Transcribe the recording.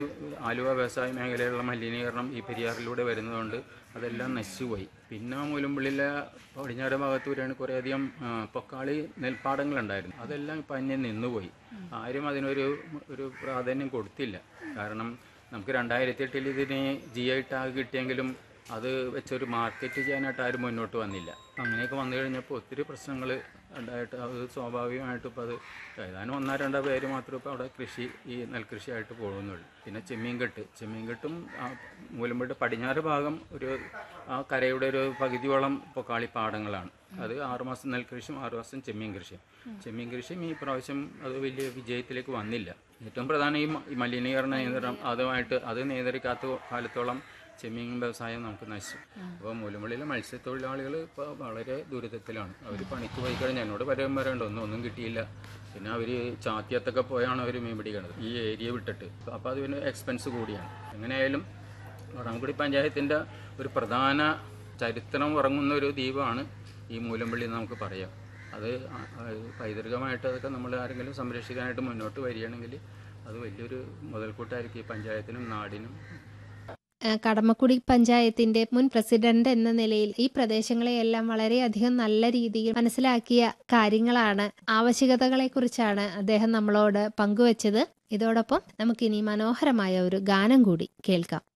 ആലുവ വ്യവസായ മേഖലയിലുള്ള മലിനീകരണം ഈ പെരിയാറിലൂടെ വരുന്നതുകൊണ്ട് അതെല്ലാം നശിച്ചുപോയി പിന്നെ മൂലമ്പള്ളിയിലെ പടിഞ്ഞാറ് ഭാഗത്ത് വരെയാണ് കുറേയധികം ആ, പൊക്കാളി നെൽപ്പാടങ്ങളുണ്ടായിരുന്നു അതെല്ലാം ഇപ്പം അന്യം നിന്നുപോയി ആരും അതിനൊരു ഒരു പ്രാധാന്യം കൊടുത്തില്ല കാരണം നമുക്ക് രണ്ടായിരത്തി എട്ടിൽ ഇതിന് ജി ഐ ടാഗ് കിട്ടിയെങ്കിലും അത് വെച്ചൊരു മാർക്കറ്റ് ചെയ്യാനായിട്ട് ആരും മുന്നോട്ട് വന്നില്ല അങ്ങനെയൊക്കെ വന്നു കഴിഞ്ഞപ്പോൾ ഒത്തിരി പ്രശ്നങ്ങൾ ഉണ്ടായിട്ട് അത് സ്വാഭാവികമായിട്ടും ഇപ്പോൾ അത് ഏതാനും ഒന്നോ രണ്ടോ പേര് മാത്രമേ ഇപ്പോൾ അവിടെ കൃഷി ഈ നെൽകൃഷിയായിട്ട് പോകുന്നുള്ളൂ പിന്നെ ചെമ്മീൻകെട്ട് ചെമ്മീൻകെട്ടും ആ മൂലമ്പയുടെ പടിഞ്ഞാറ് ഭാഗം ഒരു ആ കരയുടെ ഒരു പകുതിയോളം പൊക്കാളി പാടങ്ങളാണ് അത് ആറുമാസം നെൽകൃഷിയും ആറുമാസം ചെമ്മീൻ കൃഷിയും ചെമ്മീൻ കൃഷിയും ഈ പ്രാവശ്യം അത് വലിയ വിജയത്തിലേക്ക് വന്നില്ല ഏറ്റവും പ്രധാനം ഈ മ- ഈ മലിനീകരണ നിയന്ത്രണം അതുമായിട്ട് അത് നിയന്ത്രിക്കാത്ത കാലത്തോളം ചെമ്മീൻ വ്യവസായം നമുക്ക് നശിച്ചു അപ്പോൾ മൂലമുള്ളിലെ മത്സ്യത്തൊഴിലാളികൾ ഇപ്പോൾ വളരെ ദുരിതത്തിലാണ് അവർ പണിക്ക് പോയി കഴിഞ്ഞാൽ എന്നോട് പരം വരേണ്ട ഒന്നും ഒന്നും കിട്ടിയില്ല പിന്നെ അവർ ചാത്തിയത്തൊക്കെ പോയാണ് അവർ മീൻ പിടിക്കുന്നത് ഈ ഏരിയ വിട്ടിട്ട് അപ്പോൾ അത് പിന്നെ എക്സ്പെൻസ് കൂടിയാണ് എങ്ങനെയായാലും വടംകുടി പഞ്ചായത്തിൻ്റെ ഒരു പ്രധാന ചരിത്രം ഉറങ്ങുന്ന ഒരു ദ്വീപാണ് ഈ മൂലമ്പള്ളി എന്ന് നമുക്ക് പറയാം അത് ആ- ആ പൈതൃകമായിട്ട് അതൊക്കെ നമ്മൾ ആരെങ്കിലും സംരക്ഷിക്കാനായിട്ട് മുന്നോട്ട് വരികയാണെങ്കിൽ അത് വലിയൊരു മുതൽക്കൂട്ടായിരിക്കും ഈ പഞ്ചായത്തിനും നാടിനും ഏഹ് കടമക്കുടി പഞ്ചായത്തിന്റെ മുൻ പ്രസിഡന്റ് എന്ന നിലയിൽ ഈ പ്രദേശങ്ങളെയെല്ലാം വളരെയധികം നല്ല രീതിയിൽ മനസ്സിലാക്കിയ കാര്യങ്ങളാണ് ആവശ്യകതകളെ കുറിച്ചാണ് അദ്ദേഹം നമ്മളോട് പങ്കുവച്ചത് ഇതോടൊപ്പം നമുക്കിനി മനോഹരമായ ഒരു ഗാനം കൂടി കേൾക്കാം